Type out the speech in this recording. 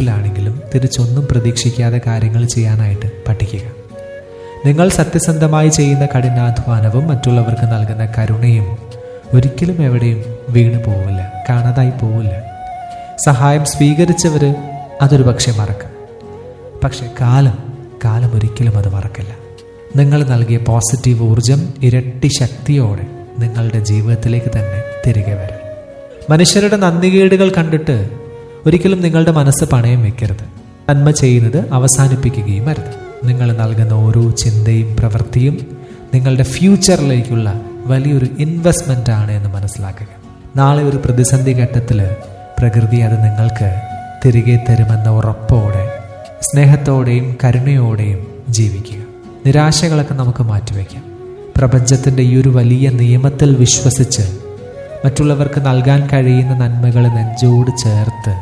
ലൈഫിലാണെങ്കിലും തിരിച്ചൊന്നും പ്രതീക്ഷിക്കാതെ കാര്യങ്ങൾ ചെയ്യാനായിട്ട് പഠിക്കുക നിങ്ങൾ സത്യസന്ധമായി ചെയ്യുന്ന കഠിനാധ്വാനവും മറ്റുള്ളവർക്ക് നൽകുന്ന കരുണയും ഒരിക്കലും എവിടെയും വീണു പോവില്ല കാണാതായി പോവില്ല സഹായം സ്വീകരിച്ചവർ അതൊരു പക്ഷെ മറക്കും പക്ഷെ കാലം കാലം ഒരിക്കലും അത് മറക്കില്ല നിങ്ങൾ നൽകിയ പോസിറ്റീവ് ഊർജം ഇരട്ടി ശക്തിയോടെ നിങ്ങളുടെ ജീവിതത്തിലേക്ക് തന്നെ തിരികെ വരും മനുഷ്യരുടെ നന്ദികേടുകൾ കണ്ടിട്ട് ഒരിക്കലും നിങ്ങളുടെ മനസ്സ് പണയം വെക്കരുത് നന്മ ചെയ്യുന്നത് അവസാനിപ്പിക്കുകയും അരുത് നിങ്ങൾ നൽകുന്ന ഓരോ ചിന്തയും പ്രവൃത്തിയും നിങ്ങളുടെ ഫ്യൂച്ചറിലേക്കുള്ള വലിയൊരു ഇൻവെസ്റ്റ്മെൻ്റ് ആണ് എന്ന് മനസ്സിലാക്കുക നാളെ ഒരു പ്രതിസന്ധി ഘട്ടത്തിൽ പ്രകൃതി അത് നിങ്ങൾക്ക് തിരികെ തരുമെന്ന ഉറപ്പോടെ സ്നേഹത്തോടെയും കരുണയോടെയും ജീവിക്കുക നിരാശകളൊക്കെ നമുക്ക് മാറ്റിവെക്കാം പ്രപഞ്ചത്തിൻ്റെ ഈ ഒരു വലിയ നിയമത്തിൽ വിശ്വസിച്ച് മറ്റുള്ളവർക്ക് നൽകാൻ കഴിയുന്ന നന്മകൾ നെഞ്ചോട് ചേർത്ത്